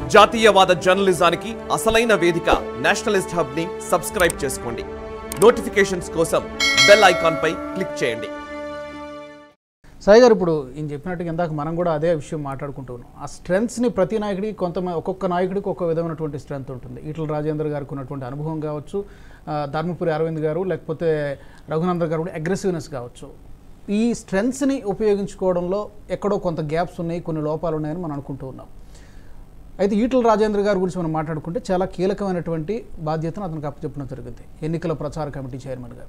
జాతీయవాద జర్నలిజానికి అసలైన వేదిక నేషనలిస్ట్ హబ్ ని సబ్స్క్రైబ్ చేసుకోండి నోటిఫికేషన్స్ కోసం బెల్ ఐకాన్ పై క్లిక్ చేయండి సాయి గారు ఇప్పుడు ఈయన చెప్పినట్టుగా ఇందాక మనం కూడా అదే విషయం మాట్లాడుకుంటూ ఉన్నాం ఆ స్ట్రెంగ్స్ని ప్రతి నాయకుడికి కొంతమంది ఒక్కొక్క నాయకుడికి ఒక్కొక్క విధమైనటువంటి స్ట్రెంగ్త్ ఉంటుంది ఈటల రాజేందర్ గారికి ఉన్నటువంటి అనుభవం కావచ్చు ఆ, ధర్మపురి అరవింద్ గారు లేకపోతే రఘునందర్ గారు అగ్రెసివ్నెస్ కావచ్చు ఈ స్ట్రెంగ్స్ని ఉపయోగించుకోవడంలో ఎక్కడో కొంత గ్యాప్స్ ఉన్నాయి కొన్ని లోపాలు ఉన్నాయని మనం అనుకుంటూ ఉన్నాం అయితే ఈటల రాజేంద్ర గారి గురించి మనం మాట్లాడుకుంటే చాలా కీలకమైనటువంటి బాధ్యతను అతనికి అప్పచెప్పడం జరిగింది ఎన్నికల ప్రచార కమిటీ చైర్మన్గా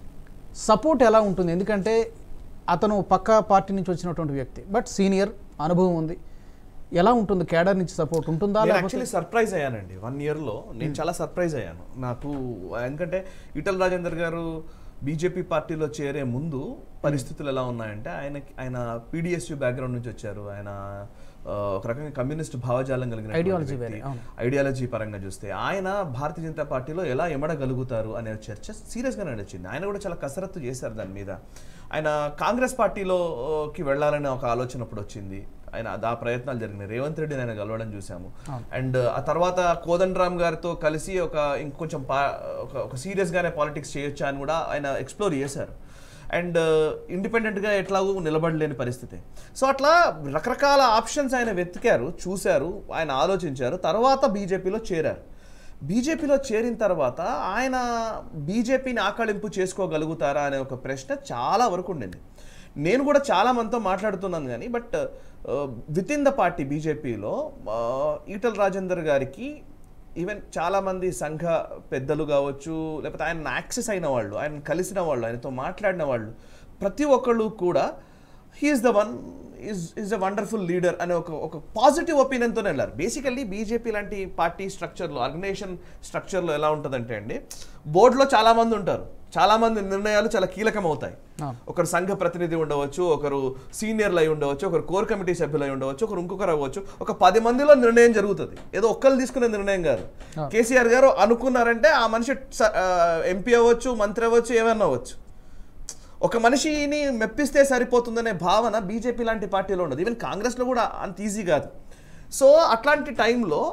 సపోర్ట్ ఎలా ఉంటుంది ఎందుకంటే అతను పక్క పార్టీ నుంచి వచ్చినటువంటి వ్యక్తి బట్ సీనియర్ అనుభవం ఉంది ఎలా ఉంటుంది కేడర్ నుంచి సపోర్ట్ ఉంటుందా నేను లేకపోతే యాక్చువల్లీ సర్ప్రైజ్ అయ్యానండి వన్ ఇయర్లో నేను చాలా సర్ప్రైజ్ అయ్యాను నాకు ఎందుకంటే ఈటల రాజేందర్ గారు బీజేపీ పార్టీలో చేరే ముందు పరిస్థితులు ఎలా ఉన్నాయంటే ఆయన ఆయన పీడిఎస్యూ బ్యాక్గ్రౌండ్ నుంచి వచ్చారు ఆయన ఆ, ఒక రకంగా కమ్యూనిస్ట్ భావజాలం కలిగిన Ideology వేరే, అవును. ఐడియాలజీ పరంగా చూస్తే ఆయన భారతీయ జనతా పార్టీలో ఎలా ఎమడగలుగుతారు అనే చర్చ సీరియస్గా నడిచింది ఆయన కూడా చాలా కసరత్తు చేశారు దాని మీద ఆయన కాంగ్రెస్ పార్టీలోకి వెళ్ళాలనే ఒక ఆలోచన అప్పుడు వచ్చింది ఆయన ఆ ప్రయత్నాలు జరిగినాయి రేవంత్ రెడ్డిని ఆయన కలవడం చూసాము అండ్ ఆ తర్వాత కోదండరామ్ గారితో కలిసి ఒక ఇంకొంచెం పా ఒక ఒక సీరియస్గానే పాలిటిక్స్ చేయొచ్చా అని కూడా ఆయన ఎక్స్ప్లోర్ చేశారు అండ్ ఇండిపెండెంట్గా ఎట్లాగూ నిలబడలేని పరిస్థితి సో అట్లా రకరకాల ఆప్షన్స్ ఆయన వెతికారు చూశారు ఆయన ఆలోచించారు తర్వాత బీజేపీలో చేరారు బీజేపీలో చేరిన తర్వాత ఆయన బీజేపీని ఆకళింపు చేసుకోగలుగుతారా అనే ఒక ప్రశ్న చాలా వరకు ఉండింది నేను కూడా చాలా మందితో మాట్లాడుతున్నాను కానీ but with in the party బీజేపీలో ఈటల రాజేందర్ గారికి ఈవెన్ చాలా మంది సంఘ పెద్దలు కావచ్చు లేకపోతే ఆయన యాక్సెస్ అయిన వాళ్ళు ఆయన కలిసిన వాళ్ళు ఆయనతో మాట్లాడిన వాళ్ళు ప్రతి ఒక్కళ్ళు కూడా he's the one is is a wonderful leader అనే ఒక ఒక పాజిటివ్ ఒపీనియన్తోనే వెళ్ళారు బేసికల్లీ బీజేపీ లాంటి పార్టీ స్ట్రక్చర్లో ఆర్గనైజేషన్ స్ట్రక్చర్లో ఎలా ఉంటుందంటే అండి బోర్డులో చాలా మంది ఉంటారు చాలా మంది నిర్ణయాలు చాలా కీలకం అవుతాయి అవును. ఒకరు సంఘ ప్రతినిధి ఉండవచ్చు ఒకరు సీనియర్లు అయి ఉండవచ్చు ఒకరు కోర్ కమిటీ సభ్యులు అయి ఉండవచ్చు ఒకరు ఇంకొకరు అవ్వచ్చు ఒక పది మందిలో నిర్ణయం జరుగుతుంది ఏదో ఒక్కరు తీసుకునే నిర్ణయం కాదు కేసీఆర్ గారు అనుకున్నారంటే ఆ మనిషి ఎంపీ అవ్వచ్చు మంత్రి అవ్వచ్చు ఏమన్నా అవ్వచ్చు ఒక మనిషిని మెప్పిస్తే సరిపోతుందనే భావన బీజేపీ లాంటి పార్టీలో ఉండదు ఈవెన్ కాంగ్రెస్లో కూడా అంత ఈజీ కాదు సో అట్లాంటి టైంలో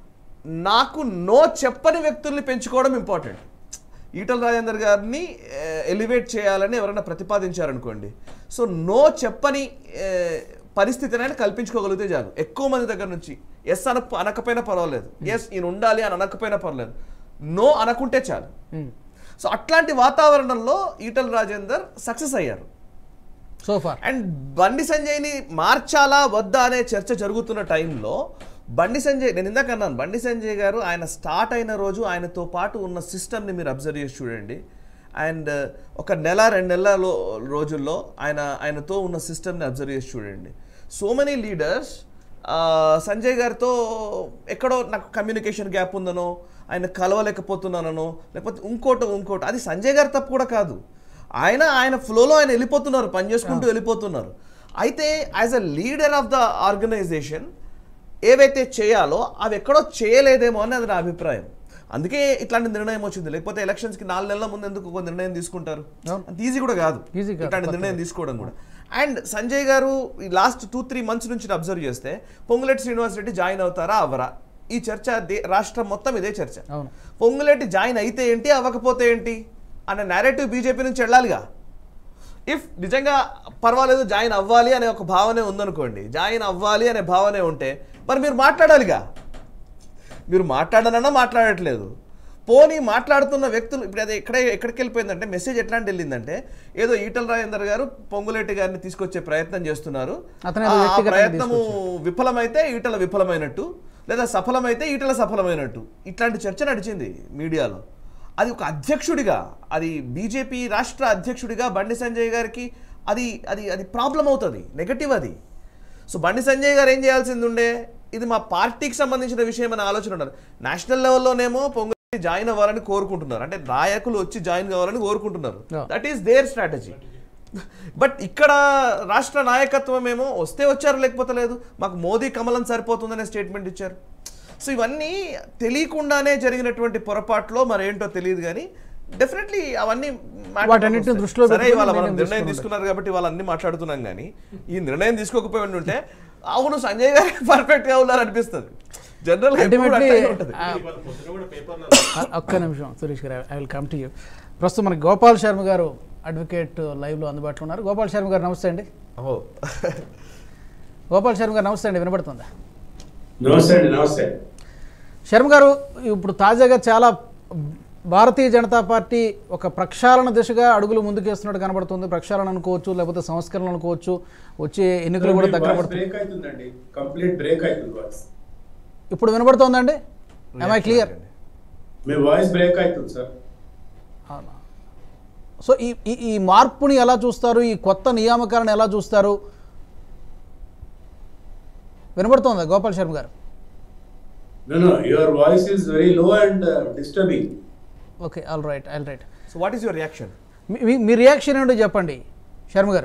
నాకు నో చెప్పని వ్యక్తుల్ని పెంచుకోవడం ఇంపార్టెంట్ ఈటల రాజేందర్ గారిని ఎలివేట్ చేయాలని ఎవరైనా ప్రతిపాదించారనుకోండి సో నో చెప్పని ఏ, పరిస్థితిని ఆయన కల్పించుకోగలిగితే చాలు ఎక్కువ మంది దగ్గర నుంచి ఎస్ అన అనకపోయినా పర్వాలేదు ఎస్ ఈయన ఉండాలి అని అనకపోయినా పర్లేదు నో అనకుంటే చాలు సో అట్లాంటి వాతావరణంలో ఈటల రాజేందర్ సక్సెస్ అయ్యారు సో ఫార్ అండ్ బండి సంజయ్ని మార్చాలా వద్దా అనే చర్చ జరుగుతున్న టైంలో బండి సంజయ్ నేను ఇందాక అన్నాను బండి సంజయ్ గారు ఆయన స్టార్ట్ అయిన రోజు ఆయనతో పాటు ఉన్న సిస్టమ్ని మీరు అబ్జర్వ్ చేసి చూడండి అండ్ ఒక నెల రెండు నెలల లో- రోజుల్లో ఆయన ఆయనతో ఉన్న సిస్టమ్ని అబ్జర్వ్ చేసి చూడండి సో మెనీ లీడర్స్ సంజయ్ గారితో ఎక్కడో నాకు కమ్యూనికేషన్ గ్యాప్ ఉందనో ఆయన కలవలేకపోతున్నానో లేకపోతే ఇంకోటో ఇంకోటో అది సంజయ్ గారి తప్పు కూడా కాదు ఆయన ఆయన ఫ్లోలో ఆయన వెళ్ళిపోతున్నారు పని చేసుకుంటూ వెళ్ళిపోతున్నారు అయితే as a leader of the organization ఏవైతే చేయాలో అవి ఎక్కడో చేయలేదేమో అని అది నా అభిప్రాయం అందుకే ఇట్లాంటి నిర్ణయం వచ్చింది లేకపోతే ఎలక్షన్స్కి నాలుగు నెలల ముందు ఎందుకు ఒక నిర్ణయం తీసుకుంటారు అవును. అంత ఈజీ కూడా కాదు Easy కాదు, ఇట్లాంటి నిర్ణయం తీసుకోవడం కూడా అండ్ సంజయ్ గారు ఈ లాస్ట్ టూ త్రీ మంత్స్ నుంచి అబ్జర్వ్ చేస్తే పొంగులేటి శ్రీనివాస్ రెడ్డి జాయిన్ అవుతారా అవరా ఈ చర్చ దే- రాష్ట్రం మొత్తం ఇదే చర్చ అవును పొంగులేటి జాయిన్ అయితే ఏంటి అవ్వకపోతే ఏంటి అనే నేరేటివ్ బీజేపీ నుంచి వెళ్ళాలిగా ఇఫ్ నిజంగా పర్వాలేదు జాయిన్ అవ్వాలి అనే ఒక భావనే ఉందనుకోండి జాయిన్ అవ్వాలి అనే భావనే ఉంటే మరి మీరు మాట్లాడాలిగా మీరు మాట్లాడనన్నా మాట్లాడట్లేదు పోనీ మాట్లాడుతున్న వ్యక్తులు ఇప్పుడు అది ఎక్కడ ఎక్కడికి వెళ్ళిపోయిందంటే మెసేజ్ ఎట్లాంటి వెళ్ళిందంటే ఏదో ఈటల రాజేందర్ గారు పొంగులేటి గారిని తీసుకొచ్చే ప్రయత్నం చేస్తున్నారు అతను ఏదో ఆ వ్యక్తిగతంగా ప్రయత్నము విఫలమైతే ఈటల విఫలమైనట్టు లేదా సఫలమైతే ఈటల సఫలమైనట్టు ఇట్లాంటి చర్చ నడిచింది మీడియాలో అది ఒక అధ్యక్షుడిగా అది బీజేపీ రాష్ట్ర అధ్యక్షుడిగా బండి సంజయ్ గారికి అది అది అది ప్రాబ్లం అవుతుంది నెగటివ్ అది సో బండి సంజయ్ గారు ఏం చేయాల్సింది ఉండే ఇది మా పార్టీకి సంబంధించిన విషయం అనే ఆలోచన ఉన్నారు నేషనల్ లెవెల్లోనేమో పొంగలి జాయిన్ అవ్వాలని కోరుకుంటున్నారు అంటే నాయకులు వచ్చి జాయిన్ కావాలని కోరుకుంటున్నారు Yeah. That is their strategy but ఇక్కడ రాష్ట్ర నాయకత్వం ఏమో వస్తే వచ్చారు లేకపోతే లేదు మాకు మోదీ కమలం సరిపోతుందనే స్టేట్మెంట్ ఇచ్చారు సో ఇవన్నీ తెలియకుండానే జరిగినటువంటి పొరపాట్లో మరేంటో తెలియదు కానీ డెఫినెట్లీ అవన్నీ matter వాటన్నిటిని వస్తాయి. దృష్టిలో సరే పెట్టుకొని ఇవాళ మనం నిర్ణయం నిర్ణయం తీసుకున్నారు కాబట్టి వాళ్ళు అన్ని మాట్లాడుతున్నాం కానీ ఈ నిర్ణయం తీసుకోకపోయి ఉంటే అవును సంజయ్ గారు పర్ఫెక్ట్ గా ఉన్నారు అనిపిస్తుంది జనరల్ Ultimately, ఉంటుంది ఆ, ఆ, ఒక్క నిమిషం Suresh garu I will come to you ప్రస్తుతం మనకి గోపాల్ శర్మ గారు అడ్వకేట్ లైవ్లో అందుబాటులో ఉన్నారు గోపాల్ శర్మ గారు నమస్తే అండి ఓ గోపాల్ శర్మ గారు నమస్తే అండి వినపడుతుందా నమస్తే అండి నమస్తే శర్మ గారు ఇప్పుడు తాజాగా చాలా భారతీయ జనతా పార్టీ ఒక ప్రక్షాళన దిశగా అడుగులు ముందుకేస్తున్నట్టు కనబడుతుంది ప్రక్షాళన అనుకోవచ్చు లేకపోతే సంస్కరణ అనుకోవచ్చు వచ్చే ఎన్నికలు కూడా దగ్గర పడుతుంది బ్రేక్ అవుతుందండి కంప్లీట్ బ్రేక్ అవుతుంది వాయిస్ ఇప్పుడు వినపడుతోందండి ఐ క్లియర్ మీ వాయిస్ బ్రేక్ అవుతుంది సార్ అవునా సో ఈ ఈ- ఈ మార్పుని ఎలా చూస్తారు ఈ కొత్త నియామకాలను ఎలా చూస్తారు వినపడుతోందా Gopal Sharma garu no no your voice is very low and disturbing okay all right all right so what is your reaction మీ మీ రియాక్షన్ ఏంటో చెప్పండి Sharma garu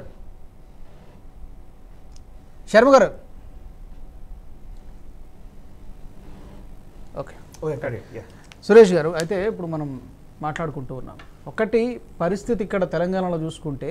Sharma garu okay okay correct yeah Suresh garu అయితే ఇప్పుడు మనం మాట్లాడుకుంటూ ఉన్నాం ఒకటి పరిస్థితి ఇక్కడ తెలంగాణలో చూసుకుంటే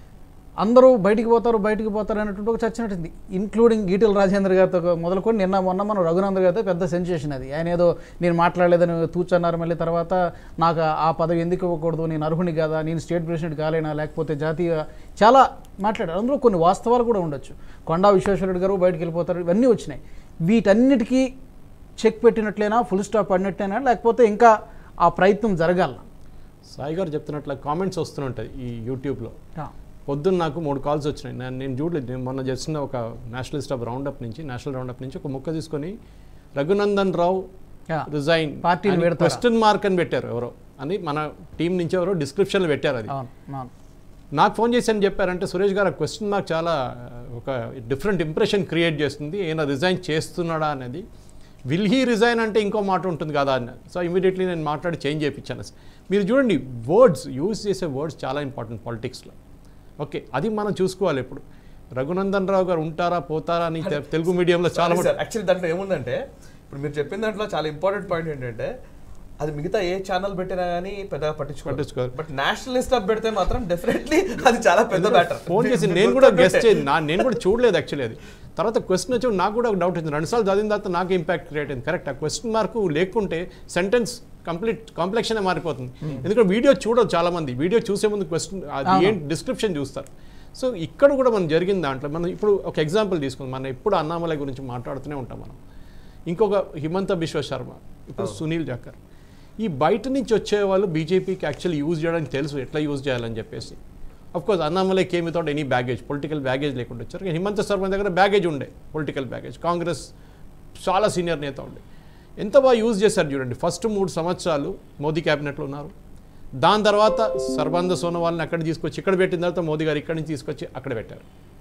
అందరూ బయటికి పోతారు బయటికి పోతారు అనేటువంటి ఒక చర్చ నటింది ఇంక్లూడింగ్ ఈటెల రాజేంద్ర గారితో మొదలుకొని నిన్న మొన్న మనం రఘునందర్ గారితో పెద్ద సెన్సేషన్ అది ఆయన ఏదో నేను మాట్లాడలేదని తూచన్నారు మళ్ళీ తర్వాత నాకు ఆ పదవి ఎందుకు ఇవ్వకూడదు నేను అర్హుని కదా నేను స్టేట్ ప్రెసిడెంట్ కాలేనా లేకపోతే జాతీయ చాలా మాట్లాడారు అందులో కొన్ని వాస్తవాలు కూడా ఉండొచ్చు కొండా విశ్వేశ్వరరెడ్డి గారు బయటికి వెళ్ళిపోతారు ఇవన్నీ వచ్చినాయి వీటన్నిటికీ చెక్ పెట్టినట్లేనా ఫుల్ స్టాప్ పడినట్లేనా లేకపోతే ఇంకా ఆ ప్రయత్నం జరగాల సాయి గారు చెప్తున్నట్ల కామెంట్స్ వస్తుంటాయి ఈ యూట్యూబ్లో పొద్దున్న నాకు మూడు కాల్స్ వచ్చినాయి నేను నేను చూడలేదు నేను మొన్న చేసిన ఒక నేషనలిస్ట్ ఆఫ్ రౌండప్ నుంచి నేషనల్ రౌండప్ నుంచి ఒక ముక్క తీసుకొని రఘునందన్ రావు Yeah. రిజైన్ పార్టీని పెడతారా? క్వశ్చన్ మార్క్ అని పెట్టారు ఎవరో అని మన టీం నుంచి ఎవరో డిస్క్రిప్షన్లో పెట్టారు అది అవును అవును నాకు ఫోన్ చేసి అని చెప్పారంటే సురేష్ గారు ఆ క్వశ్చన్ మార్క్ చాలా ఒక డిఫరెంట్ ఇంప్రెషన్ క్రియేట్ చేస్తుంది ఈయన రిజైన్ చేస్తున్నాడా అనేది విల్ హీ రిజైన్ అంటే ఇంకో మాట ఉంటుంది కదా అని సో ఇమీడియట్లీ నేను మాట్లాడి చేంజ్ చేయించాను మీరు చూడండి వర్డ్స్ యూజ్ చేసే వర్డ్స్ చాలా ఇంపార్టెంట్ పాలిటిక్స్లో ఓకే అది మనం చూసుకోవాలి ఇప్పుడు రఘునందన్ రావు గారు ఉంటారా పోతారా అని తె- తెలుగు మీడియంలో చాలా మటుకు- సార్ యాక్చువల్లీ దాంట్లో ఏముందంటే ఇప్పుడు మీరు చెప్పిన దాంట్లో చాలా ఇంపార్టెంట్ పాయింట్ ఏంటంటే అది మిగతా ఏ ఛానల్ పెట్టినా కానీ పెద్దగా పట్టించుకోరు పట్టించుకోరు. బట్ నేషనలిస్ట్ అప్ పెడితే మాత్రం డెఫినెట్లీ అది చాలా పెద్ద మ్యాటర్ ఫోన్ చేసి నేను కూడా గెస్ట్ చేయండి నా నేను కూడా చూడలేదు యాక్చువల్లీ అది తర్వాత క్వశ్చన్ వచ్చి నాకు కూడా ఒక డౌట్ వచ్చింది రెండుసార్లు చదివిన తర్వాత నాకు ఇంపాక్ట్ క్రియేట్ అయింది కరెక్ట్ ఆ క్వశ్చన్ మార్క్ లేకుంటే సెంటెన్స్ కంప్లీట్ కాంప్లెక్షన్ మారిపోతుంది ఎందుకంటే వీడియో చూడదు చాలా మంది వీడియో చూసే ముందు క్వశ్చన్ అది అవును. ఏంటి డిస్క్రిప్షన్ చూస్తారు సో ఇక్కడ కూడా మనం జరిగిన దాంట్లో మనం ఇప్పుడు ఒక ఎగ్జాంపుల్ తీసుకుందాం మనం ఎప్పుడు అన్నామలై గురించి మాట్లాడుతూనే ఉంటాం మనం ఇంకొక హిమంత బిశ్వ శర్మ ఇప్పుడు సునీల్ జాకర్ ఈ బయట నుంచి వచ్చే వాళ్ళు బీజేపీకి యాక్చువల్లీ యూజ్ చేయడానికి తెలుసు ఎట్లా యూజ్ చేయాలని చెప్పేసి course Annamalai came without any baggage political baggage లేకుండా వచ్చారు కానీ హిమంత శర్మ దగ్గర బ్యాగేజ్ ఉండే పొలిటికల్ బ్యాగేజ్ కాంగ్రెస్ చాలా సీనియర్ నేత ఉండే ఎంత బాగా యూజ్ చేశారు చూడండి ఫస్ట్ మూడు సంవత్సరాలు మోదీ క్యాబినెట్లో ఉన్నారు దాని తర్వాత సర్బానంద సోనోవాల్ని అక్కడ తీసుకొచ్చి ఇక్కడ పెట్టిన తర్వాత మోదీ గారు ఇక్కడి నుంచి తీసుకొచ్చి అక్కడ పెట్టారు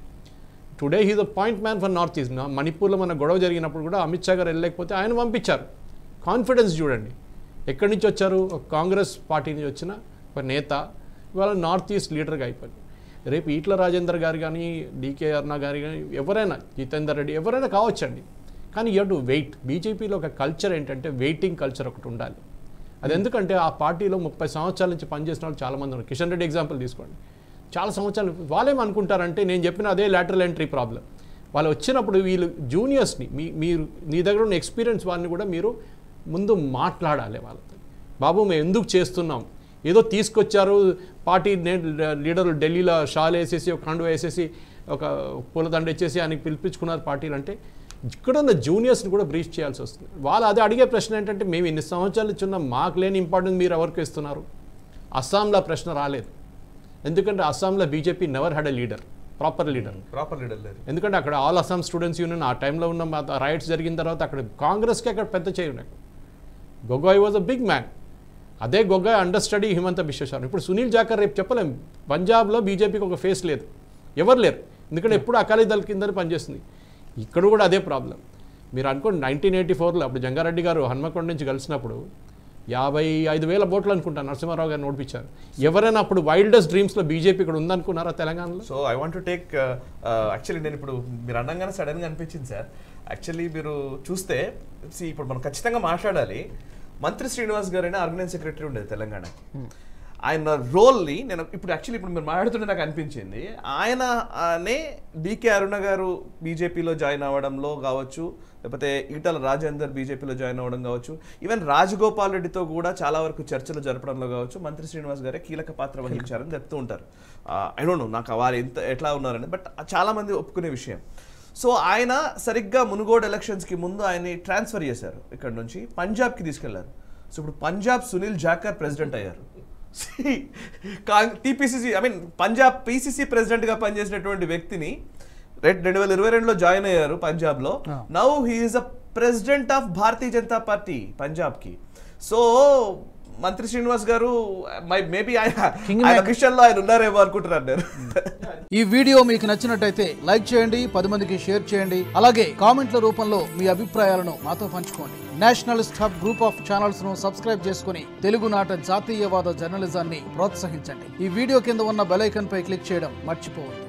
today he's a point man for north east మణిపూర్లో మన గొడవ జరిగినప్పుడు కూడా అమిత్ షా గారు వెళ్ళలేకపోతే ఆయన పంపించారు కాన్ఫిడెన్స్ చూడండి ఎక్కడి నుంచి వచ్చారు ఒక కాంగ్రెస్ పార్టీ నుంచి వచ్చిన ఒక నేత ఇవాళ నార్త్ ఈస్ట్ లీడర్గా అయిపోయింది రేపు ఈట్ల రాజేందర్ గారు కానీ డీకే అర్ణ గారు కానీ ఎవరైనా జితేందర్ రెడ్డి ఎవరైనా కావచ్చండి కానీ యూ టు వెయిట్ బీజేపీలో ఒక కల్చర్ ఏంటంటే వెయిటింగ్ కల్చర్ ఒకటి ఉండాలి అది ఎందుకంటే ఆ పార్టీలో ముప్పై సంవత్సరాల నుంచి పనిచేసిన వాళ్ళు చాలామంది ఉన్నారు కిషన్ రెడ్డి ఎగ్జాంపుల్ తీసుకోండి చాలా సంవత్సరాలు వాళ్ళేం అనుకుంటారంటే నేను చెప్పిన అదే లాటరల్ ఎంట్రీ ప్రాబ్లం వాళ్ళు వచ్చినప్పుడు వీళ్ళు జూనియర్స్ని మీ మీరు మీ దగ్గర ఉన్న ఎక్స్పీరియన్స్ వాళ్ళని కూడా మీరు ముందు మాట్లాడాలి వాళ్ళతో బాబు మేము ఎందుకు చేస్తున్నాం ఏదో తీసుకొచ్చారు పార్టీ లీడర్లు ఢిల్లీలో షాల్ వేసేసి ఒక కండు వేసేసి ఒక పూలదండ ఇచ్చేసి ఆయనకి పిలిపించుకున్నారు పార్టీలు అంటే ఇక్కడ ఉన్న జూనియర్స్ని కూడా బ్రీచ్ చేయాల్సి వస్తుంది వాళ్ళు అదే అడిగే ప్రశ్న ఏంటంటే మేము ఇన్ని సంవత్సరాలు ఇచ్చున్న మాకు లేని ఇంపార్టెన్స్ మీరు ఎవరికి ఇస్తున్నారు అస్సాంలో ఆ ప్రశ్న రాలేదు ఎందుకంటే అస్సాంలో BJP never had a leader proper leader proper leader లేదు ఎందుకంటే అక్కడ ఆల్ అస్సాం స్టూడెంట్స్ యూనియన్ ఆ టైంలో ఉన్న రైట్స్ జరిగిన తర్వాత అక్కడ కాంగ్రెస్కి అక్కడ పెద్ద చేయి ఉన్నాయి Gogoi was a big man అదే గొగోయ్ అండర్ స్టడీ హిమంత బిశ్వశర్మ ఇప్పుడు సునీల్ జాకర్ రేపు చెప్పలేం పంజాబ్లో బీజేపీకి ఒక ఫేస్ లేదు ఎవరు లేరు ఎందుకంటే ఎప్పుడు అకాలీ దళ కిందనే పనిచేస్తుంది ఇక్కడ కూడా అదే ప్రాబ్లం మీరు అనుకోండి నైన్టీన్ ఎయిటీ ఫోర్లో అప్పుడు జంగారెడ్డి గారు హన్మకొండ నుంచి కలిసినప్పుడు యాభై ఐదు వేల ఓట్లు అనుకుంటా నరసింహారావు గారిని ఓడిపించారు ఎవరైనా అప్పుడు వైల్డెస్ట్ డ్రీమ్స్లో బీజేపీ ఇక్కడ ఉందనుకున్నారా తెలంగాణలో so I want to take actually నేను ఇప్పుడు మీరు అనగానే సడన్గా అనిపించింది సార్ యాక్చువల్లీ మీరు చూస్తే see, ఇప్పుడు మనం ఖచ్చితంగా మాట్లాడాలి మంత్రి శ్రీనివాస్ గారైనా ఆర్గనైజ్ సెక్రటరీ ఉండేది తెలంగాణ ఆయన రోల్ని నేను ఇప్పుడు యాక్చువల్లీ ఇప్పుడు మీరు మాట్లాడుతుంటే నాకు అనిపించింది ఆయననే డికే అరుణ గారు బీజేపీలో జాయిన్ అవ్వడంలో కావచ్చు లేకపోతే ఈటల రాజేందర్ బీజేపీలో జాయిన్ అవ్వడం కావచ్చు ఈవెన్ రాజగోపాల్ రెడ్డితో కూడా చాలా వరకు చర్చలు జరపడంలో కావచ్చు మంత్రి శ్రీనివాస్ గారే కీలక పాత్ర వహించారని చెప్తూ ఉంటారు ఐ డోంట్ నో నాకు వారు ఎంత ఎట్లా ఉన్నారని బట్ చాలా మంది ఒప్పుకునే విషయం సో ఆయన సరిగ్గా మునుగోడు ఎలక్షన్స్కి ముందు ఆయన్ని ట్రాన్స్ఫర్ చేశారు ఇక్కడ నుంచి పంజాబ్కి తీసుకెళ్లారు సో ఇప్పుడు పంజాబ్ సునీల్ జాకర్ ప్రెసిడెంట్ అయ్యారు TPCC I mean Punjab PCC ప్రెసిడెంట్గా పనిచేసినటువంటి వ్యక్తిని రెడ్ రెండు వేల ఇరవై రెండులో జాయిన్ అయ్యారు పంజాబ్లో Ah. Now he's a president of Bharatiya Janata party పంజాబ్కి సో మంత్రి శ్రీనివాస్ గారు మై మేబీ ఆయన King ఆయన maker. విషయంలో ఆయన ఉన్నారేమో అనుకుంటున్నాను నేను ఈ వీడియో మీకు నచ్చినట్టయితే లైక్ చేయండి పది మందికి షేర్ చేయండి అలాగే కామెంట్ల రూపంలో మీ అభిప్రాయాలను మాతో పంచుకోండి nationalist hub group of channels ను సబ్స్క్రైబ్ చేసుకుని తెలుగునాట జాతీయవాద జర్నలిజాన్ని ప్రోత్సహించండి ఈ వీడియో కింద ఉన్న బెల్ ఐకాన్ పై క్లిక్ చేయడం మర్చిపోవద్దు